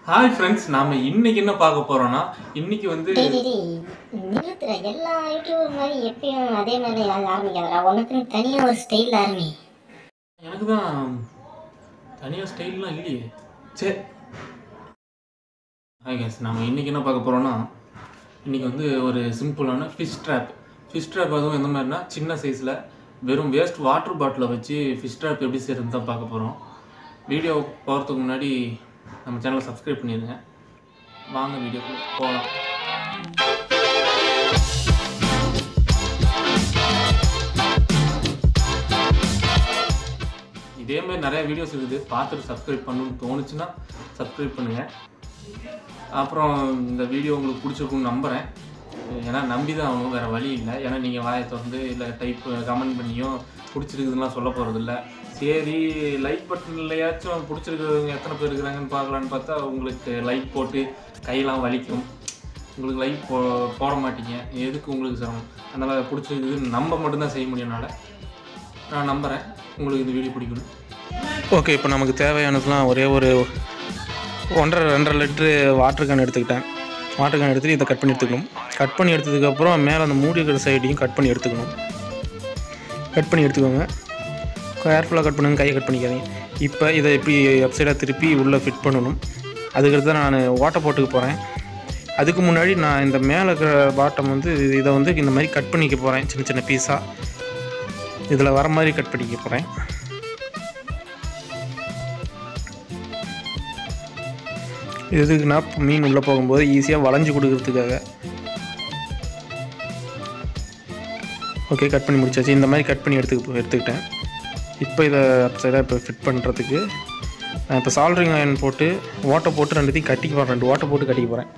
hi friends நாம இன்னைக்கு என்ன பார்க்க போறோம்னா இன்னைக்கு வந்து டேய் டேய் டேய், நிறுத்துற எல்லா யூடியூபர் மாதிரி எப்பயும் அதே மாதிரி அது ஆரம்பிக்காதடா உனக்குன்னு தனியாக ஒரு ஸ்டைல் ஆரம்பி எனக்கு தான் தனியாக ஸ்டைல்லாம் இல்லையே சரி ஹாய் கேஸ் நாம இன்னைக்கு என்ன பார்க்க போறோம்னா இன்னைக்கு வந்து ஒரு சிம்பிளான ஃபிஷ் ட்ராப் ஃபிஷ் ட்ராப் அதுவும் எந்த மாதிரினா சின்ன சைஸில் வெறும் வேஸ்ட் வாட்டர் பாட்டிலை வச்சு ஃபிஷ் ட்ராப் எப்படி செய்யறது தான் பார்க்க போகிறோம் வீடியோ போகிறதுக்கு முன்னாடி நம்ம சேனலை சப்ஸ்கிரைப் பண்ணிடுங்க வாங்க வீடியோக்கு போகலாம் இதே மாதிரி நிறைய வீடியோஸ் இருக்குது பார்த்துட்டு சப்ஸ்கிரைப் பண்ணணும்னு தோணுச்சுன்னா சப்ஸ்கிரைப் பண்ணுங்கள் அப்புறம் இந்த வீடியோ உங்களுக்கு பிடிச்சிருக்கும்னு நம்புகிறேன் ஏன்னா நம்பி தான் ஆகணும் வேறு வழி இல்லை ஏன்னா நீங்கள் வாயை திறந்து இல்லை டைப் கமெண்ட் பண்ணியும் பிடிச்சிருக்குதுலாம் சொல்ல போகிறதில்ல சரி லைக் பட்டன்லையாச்சும் பிடிச்சிருக்கிறவங்க எத்தனை பேர் இருக்கிறாங்கன்னு பார்க்கலான்னு பார்த்தா உங்களுக்கு லைக் போட்டு கையெல்லாம் வலிக்கும் உங்களுக்கு லைக் போ போட மாட்டீங்க எதுக்கு உங்களுக்கு சிரமம் அதனால் பிடிச்சிருக்குது நம்ம மட்டும்தான் செய்ய முடியும்னால நான் நம்புகிறேன் உங்களுக்கு இந்த வீடியோ பிடிக்கணும் ஓகே இப்போ நமக்கு தேவையானதுலாம் ஒரே ஒரு ஒன்றரை ரெண்டரை லிட்ரு வாட்டர் கேன் எடுத்துக்கிட்டேன் வாட்டர் கேன் எடுத்துட்டு இதை கட் பண்ணி எடுத்துக்கணும் கட் பண்ணி எடுத்ததுக்கப்புறம் மேலே அந்த மூடி இருக்கிற சைடையும் கட் பண்ணி எடுத்துக்கணும் கட் பண்ணி எடுத்துக்கோங்க கேர்ஃபுல்லாக கட் பண்ணுங்க கையை கட் பண்ணிக்காதீங்க இப்போ இதை இப்படி அப்சைடாக திருப்பி உள்ளே ஃபிட் பண்ணணும் அதுக்கடுத்து நான் ஓட்டை போட்டுக்க போகிறேன் அதுக்கு முன்னாடி நான் இந்த மேலே இருக்கிற பாட்டம் வந்து இதை வந்து இந்த மாதிரி கட் பண்ணிக்க போகிறேன் சின்ன சின்ன பீஸாக இதில் வர மாதிரி கட் பண்ணிக்க போகிறேன் இது எதுக்குன்னா மீன் உள்ளே போகும்போது ஈஸியாக வளைஞ்சு கொடுக்கறதுக்காக ஓகே கட் பண்ணி முடிச்சாச்சு இந்த மாதிரி கட் பண்ணி எடுத்து எடுத்துக்கிட்டேன் இப்போ இதை சைடாக இப்போ ஃபிட் பண்ணுறதுக்கு நான் இப்போ சால்ட்ரிங் அயன் போட்டு ஓட்டை போட்டு ரெண்டுத்தையும் கட்டிக்க போகிறேன் ரெண்டு ஓட்டை போட்டு கட்டிக்க போகிறேன்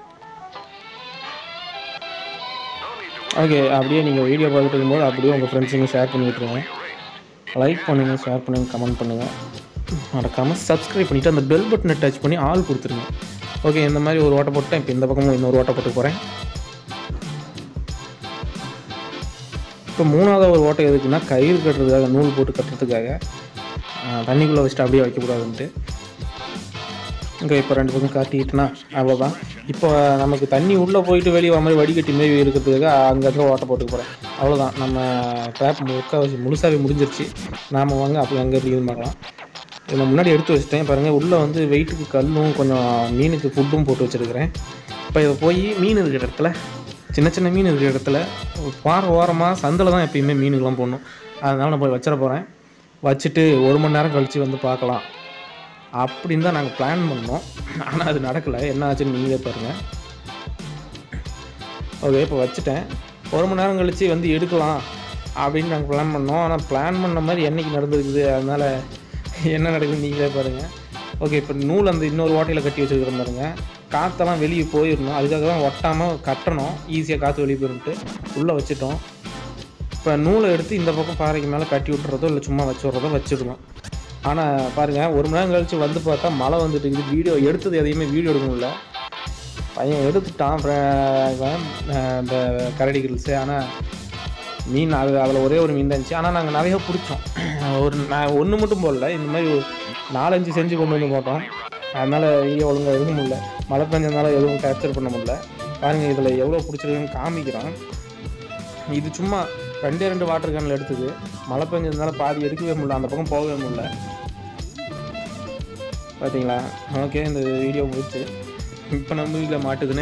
ஓகே அப்படியே நீங்கள் வீடியோ பார்த்துட்டு இருக்கும்போது அப்படியே உங்கள் ஃப்ரெண்ட்ஸுங்க ஷேர் பண்ணி விட்ருங்க லைக் பண்ணுங்கள் ஷேர் பண்ணுங்கள் கமெண்ட் பண்ணுங்கள் மறக்காமல் சப்ஸ்கிரைப் பண்ணிவிட்டு அந்த பெல் பட்டனை டச் பண்ணி ஆள் கொடுத்துருங்க ஓகே இந்த மாதிரி ஒரு ஓட்டை போட்டேன் இப்போ இந்த பக்கமும் இன்னொரு ஓட்டை போட்டு போகிறேன் இப்போ மூணாவது ஒரு ஓட்டை எதுக்குன்னா கயிறு கட்டுறதுக்காக நூல் போட்டு கட்டுறதுக்காக ஆஹ், தண்ணிக்குள்ளே வச்சுட்டு அப்படியே வைக்கக்கூடாதுன்ட்டு இங்கே இப்போ ரெண்டு பக்கம் காட்டிக்கிட்டுனா அவ்வளோதான் இப்போ நமக்கு தண்ணி உள்ளே போயிட்டு வெளியே வர மாதிரி வடிகட்டி மாரி இருக்கிறதுக்காக அங்கங்கே ஓட்டை போட்டுக்க போகிறேன் அவ்வளோதான் நம்ம ட்ராப் முக்கால்வாசி முழுசாகவே முடிஞ்சிருச்சு நாம் வாங்க அப்படி அங்கே எப்படி இதுன்னு பார்க்கலாம் இதை முன்னாடி எடுத்து வச்சுட்டேன் பாருங்கள் உள்ளே வந்து வெயிட்டுக்கு கல்லும் கொஞ்சம் மீனுக்கு ஃபுட்டும் போட்டு வச்சுருக்கிறேன் இப்போ இதை போய் மீன் இருக்கிற இடத்துல சின்ன சின்ன மீன் இருக்கிற இடத்துல வார ஓரமாக சந்தில் தான் எப்பயுமே மீனுக்கெல்லாம் போடணும் அதனால் நான் போய் வச்சிட போகிறேன் வச்சுட்டு ஒரு மணி நேரம் கழித்து வந்து பார்க்கலாம் அப்படின்னு தான் நாங்கள் பிளான் பண்ணோம் ஆனால் அது நடக்கலை என்ன ஆச்சுன்னு நீங்களே பாருங்கள் ஓகே இப்போ வச்சுட்டேன் ஒரு மணி நேரம் கழித்து வந்து எடுக்கலாம் அப்படின்னு நாங்கள் பிளான் பண்ணோம் ஆனால் பிளான் பண்ண மாதிரி என்னைக்கு நடந்திருக்குது அதனால் என்ன நடக்குதுன்னு நீங்களே பாருங்கள் ஓகே இப்போ நூல் அந்த இன்னொரு ஓட்டையில் கட்டி வச்சுருக்கிற பாருங்க காற்றெல்லாம் வெளியே போயிடணும் அதுக்காக தான் ஒட்டாமல் கட்டணும் ஈஸியாக காற்று வெளியே போயிட்டு உள்ளே வச்சுட்டோம் இப்போ நூலை எடுத்து இந்த பக்கம் பாறைக்கு மேலே கட்டி விட்டுறதோ இல்லை சும்மா வச்சு விட்றதோ வச்சிடலாம் ஆனால் பாருங்கள் ஒரு மணி நேரம் கழிச்சு வந்து பார்த்தா மழை வந்துட்டு இருக்குது வீடியோ எடுத்தது எதையுமே வீடியோ எடுக்க முடியல பையன் எடுத்துட்டான் ஃப்ர- இவன், அஹ், இந்த கரடி கிரில்ஸு ஆனால் மீன் அது அதில் ஒரே ஒரு மீன் தான் இருந்துச்சு ஆனால் நாங்கள் நிறைய பிடிச்சோம் ஒரு நான் ஒன்று மட்டும் போடல இந்த மாதிரி ஒரு நாலஞ்சு செஞ்சு கொண்டு வந்து போட்டோம் அதனால் வீடியோ ஒழுங்காக எடுக்க முடியல மழை பெஞ்சதுனால எதுவும் கேப்சர் பண்ண முடியல பாருங்கள் இதில் எவ்வளோ பிடிச்சிருக்குன்னு காமிக்கிறான் இது சும்மா ரெண்டே ரெண்டு வாட்டர் கேனில் எடுத்தது மழை பெஞ்சதுனால பாதி எடுக்கவே முடியல அந்த பக்கம் போகவே முடியல பார்த்தீங்களா ஓகே இந்த வீடியோ முடிச்சு இப்போ நம்ம வீட்டில் மாட்டுதுன்னு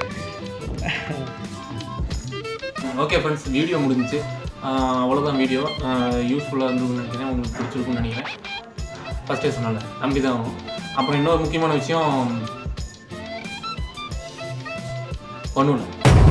ஓகே ஃப்ரெண்ட்ஸ் வீடியோ முடிஞ்சுச்சு ஆஹ் அவ்வளோதான் வீடியோ யூஸ்ஃபுல்லாக இருந்ததுன்னு நினைக்கிறேன் உங்களுக்கு பிடிச்சிருக்குன்னு நினைக்கிறேன் ஃபஸ்ட்டே சொன்னால நம்பி தான் ஆகும் அப்புறம் இன்னொரு முக்கியமான விஷயம் ஒன்றும் இல்லை